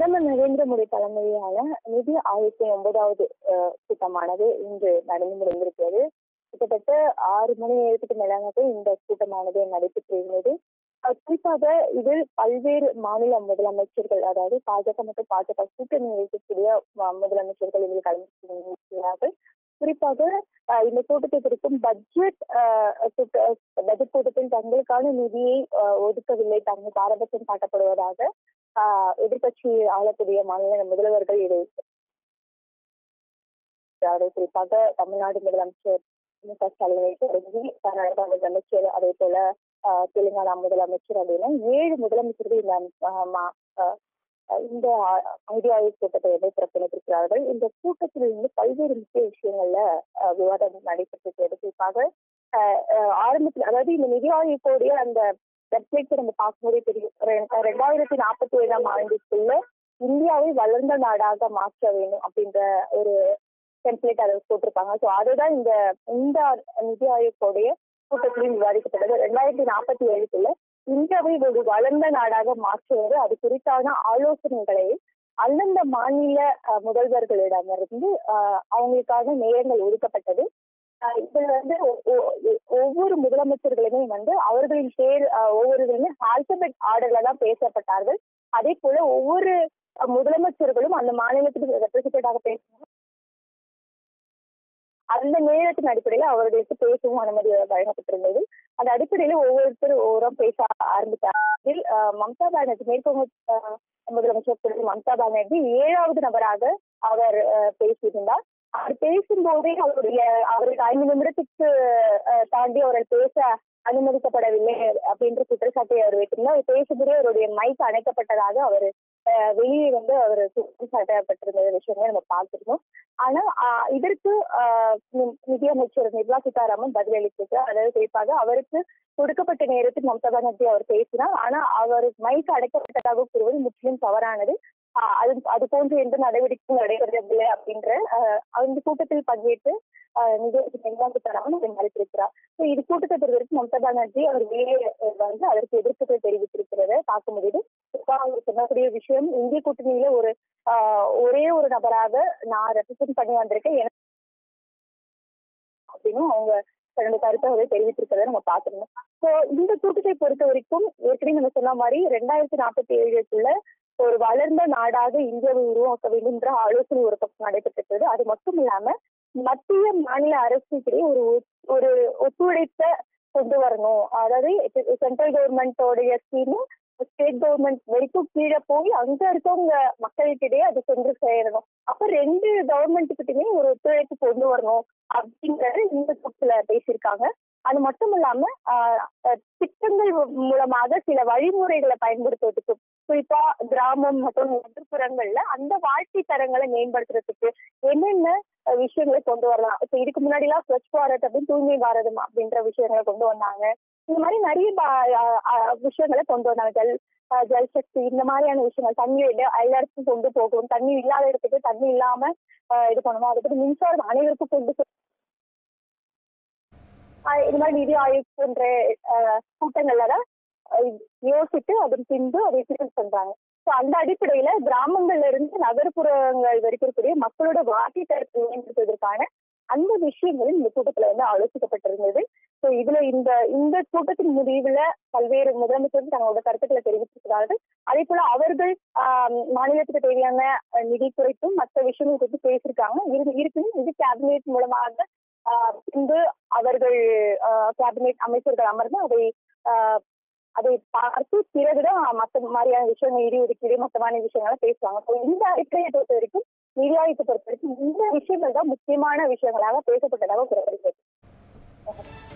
பிரதமர் நரேந்திர மோடி தலைமையிலான நிதி ஆயோக்கின் ஒன்பதாவது அஹ், கூட்டமானது இன்று நடந்து முடிந்திருக்கிறது கிட்டத்தட்ட ஆறு மணி நேரத்துக்கு மேலாக இந்த கூட்டமானது நடைபெற்று இருந்தது அஹ், குறிப்பாக இதில் பல்வேறு மாநில முதலமைச்சர்கள் அதாவது பாஜக மற்றும் பாஜக கூட்டணி இருக்கக்கூடிய ம- முதலமைச்சர்கள் இதில் கலந்து குறிப்பாக அஹ், இந்த கூட்டத்தை குறிக்கும் பட்ஜெட் பட்ஜெட் கூட்டத்தில் தங்களுக்கான நிதியை அஹ், ஒதுக்கவில்லை தங்கள் பாரபட்சம் காட்டப்படுவதாக ஆஹ் எதிர்க்கட்சி ஆளக்கூடிய மாநில முதல்வர்கள் இதை அதாவது குறிப்பாக தமிழ்நாடு முதலமைச்சர் மு க ஸ்டாலினை தொடங்கி கர்நாடகா முதலமைச்சர் அதே போல ஆஹ் தெலுங்கானா முதலமைச்சர் அப்படின்னா ஏழு முதலமைச்சர்கள் இந்த ஆஹ் மா- ஆஹ் இந்த நிதி ஆயோக் கூட்டத்தை வந்து புறக்கணித்திருக்கிறார்கள் இந்த கூட்டத்தில் இருந்து பல்வேறு முக்கிய விஷயங்கள்ல ஆஹ் விவாதம் நடைபெற்றிருக்கிறது குறிப்பாக ஆஹ் ஆஹ் ஆரம்பத்தில் அதாவது இந்த நிதி ஆயோக்கோடைய அந்த வெப்சைட் நம்ம பார்க்கும்போதே தெரியும் ரெ- ரெண்டாயிரத்தி நாற்பத்தி ஏழாம் ஆண்டுக்குள்ள இந்தியாவை வளர்ந்த நாடாக மாற்ற வேண்டும் அப்படின்ற ஒரு டெம்ப்ளேட் அதை போட்டிருப்பாங்க ஸோ அதுதான் இந்த இந்த நிதி ஆயோக்கோடைய கூட்டத்திலும் விவாதிக்கப்பட்டது ரெண்டாயிரத்தி நாற்பத்தி ஏழுக்குள்ள இந்தியாவை ஒரு வளர்ந்த நாடாக மாற்றுவது அது குறித்தான ஆலோசனைகளை அந்தந்த மாநில அஹ், முதல்வர்களிடமிருந்து அஹ், அவங்களுக்கான நேரங்கள் ஒதுக்கப்பட்டது அஹ் இதுல வந்து ஒ- ஒ- ஒவ்வொரு முதலமைச்சர்களுமே வந்து அவர்களின் பேர் அஹ், ஒவ்வொருவருமே ஆல்பபெட் ஆர்டர்ல தான் பேசப்பட்டார்கள் அதே போல ஒவ்வொரு அஹ், முதலமைச்சர்களும் அந்த மாநிலத்துக்கு ரெப்ரசன்டேட்டாக பேசணும் அந்த நேரத்தின் அடிப்படையில் அவர்களுக்கு பேசவும் அனுமதி வழங்கப்பட்டிருந்தது அந்த அடிப்படையில ஒவ்வொருத்தரும் ஒவ்வொரு பேச ஆரம்பித்தார் இதில் அஹ், மம்தா பானர்ஜி மேற்கொண்டு அஹ், முதலமைச்சர் திரு மம்தா பானர்ஜி ஏழாவது நபராக அவர் அஹ், பேசியிருந்தார் அவர் பேசும்போதே அவருடைய அவருக்கு ஐந்து நிமிடத்துக்கு அஹ், தாண்டி அவர்கள் பேச அனுமதிக்கப்படவில்லை அப்படின்ற குற்றச்சாட்டை அவர் வைத்திருந்தார் அவர் பேசும்போதே அவருடைய மைக் அணைக்கப்பட்டதாக அவர் அஹ், வெளியே வந்து அவர் குற்றம் சாட்டப்பட்டிருந்த விஷயங்களை நம்ம பார்த்திருந்தோம் ஆனா ஆஹ், இதற்கு ஆஹ், நி- நிதியமைச்சர் நிர்மலா சீதாராமன் பதிலளித்திருக்கிறார் அதாவது குறிப்பாக அவருக்கு கொடுக்கப்பட்ட நேரத்தில் மம்தா பானர்ஜி அவர் பேசினார் ஆனா அவர் மைக் அடைக்கப்பட்டதாக கூறுவது முற்றிலும் தவறானது ஆஹ், அது அது போன்ற எந்த நடவடிக்கையும் நடைபெறவில்லை அப்படின்ற ஆஹ், அந்த கூட்டத்தில் பங்கேற்று ஆஹ், நிதியமைச்சர் நிர்மலா சீதாராமன் அதை மறுத்திருக்கிறார் ஸோ இது கூட்டத்தை பொறுத்தவரைக்கும் மம்தா பானர்ஜி அவர் வெளியே அஹ், வந்து அதற்கு எதிர்ப்புகள் தெரிவித்திருக்கிறத பார்க்க முடியுது குறிப்பா அவர் சொல்லக்கூடிய விஷயம் இந்திய கூட்டணியில ஒரு ஆஹ், ஒரே ஒரு நபராக நான் ரெப்ரசென்ட் பண்ணி வந்திருக்கேன் எனக்கு அப்படின்னு அவங்க தன்னுடைய கருத்தை அவர் தெரிவித்திருக்கிறத நம்ம பார்த்திருந்தோம் ஸோ இந்த கூட்டத்தை பொறுத்த வரைக்கும் ஏற்கனவே நம்ம சொன்ன மாதிரி ரெண்டாயிரத்தி நாற்பத்தி ஏழுக்குள்ள ஒரு வளர்ந்த நாடாக இந்தியாவை உருவாக்க வேண்டும் என்ற ஆலோசனை ஒரு பக்கம் நடைபெற்றது அது மட்டும் இல்லாம மத்திய மாநில அரசுக்கிடையே ஒரு ஒ- ஒரு ஒத்துழைப்பை கொண்டு வரணும் அதாவது சென்ட்ரல் கவர்மெண்டோடைய ஸ்கீமும் ஸ்டேட் கவர்மெண்ட் வரைக்கும் கீழே போய் அங்க இருக்கவங்க மக்களுக்கிடையே அது சென்று சேரணும் அப்ப ரெண்டு கவர்மெண்ட்டுக்கிட்டயுமே ஒரு ஒத்துழைப்பு கொண்டு வரணும் அப்படிங்கறது இந்த கூட்டத்துல பேசியிருக்காங்க அது மட்டும் இல்லாம ஆஹ், அஹ், திட்டங்கள் மூலமாக சில வழிமுறைகளை பயன்படுத்துவதற்கு குறிப்பா கிராமம் மற்றும் நகர்ப்புறங்கள்ல அந்த வாழ்க்கை தரங்களை மேம்படுத்துறதுக்கு என்னென்ன அஹ், விஷயங்களை கொண்டு வரலாம் இப்ப இதுக்கு முன்னாடி எல்லாம் ஸ்வச் பாரத் அப்படின்னு தூய்மை பாரதம் அப்படின்ற விஷயங்களை கொண்டு வந்தாங்க இந்த மாதிரி நிறைய பா- அஹ், அஹ், விஷயங்களை கொண்டு வந்தாங்க ஜல் அஹ், ஜல் சக்தி இந்த மாதிரியான விஷயங்கள் தண்ணி எட- எல்லாருக்கும் கொண்டு போகும் தண்ணி இல்லாத இடத்துக்கு தண்ணி இல்லாம அஹ், இது பண்ணணும் அதுக்கு மின்சாரம் அனைவருக்கும் கொண்டு போ- ஆஹ் இது மாதிரி நிதி ஆயோக் போன்ற ஆஹ், கூட்டங்கள்ல தான் ஆஹ், யோசித்து அதன் பின்பு அதை தீர்வு பண்றாங்க ஸோ அந்த அடிப்படையில கிராமங்கள்ல இருந்து நகர்ப்புறங்கள் வரைக்கும் இருக்கக்கூடிய மக்களோட வாழ்க்கை தரத்தை மேம்படுத்துவதற்கான அந்த விஷயங்களும் இந்த கூட்டத்துல வந்து ஆலோசிக்கப்பட்டிருந்தது ஸோ இதுல இந்த இந்த கூட்டத்தின் முடிவுல பல்வேறு முதலமைச்சர்கள் தங்களோட கருத்துக்களை தெரிவித்திருக்கிறார்கள் அதே போல அவர்கள் ஆஹ், மாநிலத்துக்கு தேவையான அஹ், நிதி குறைப்பும் மற்ற விஷயங்கள் குறித்து பேசியிருக்காங்க இரு- இருப்பினும் இது கேபினெட் மூலமாக ஆஹ், பின்பு அவர்கள் கேபினெட் அமைச்சர்கள் அமர்ந்து அதை ஆஹ், அதை பார்த்து பிறகுதான் மற்ற மாதிரியான விஷயங்கள் இடி ஒதுக்கீடு மற்றமான விஷயங்களை பேசுவாங்க So, இந்த அடிப்படையை பொறுத்த வரைக்கும் நிதி ஆயோகத்தை பொறுத்த வரைக்கும் இந்த விஷயங்கள் தான் முக்கியமான விஷயங்களாக பேசப்பட்டதாக கூறப்படுகிறது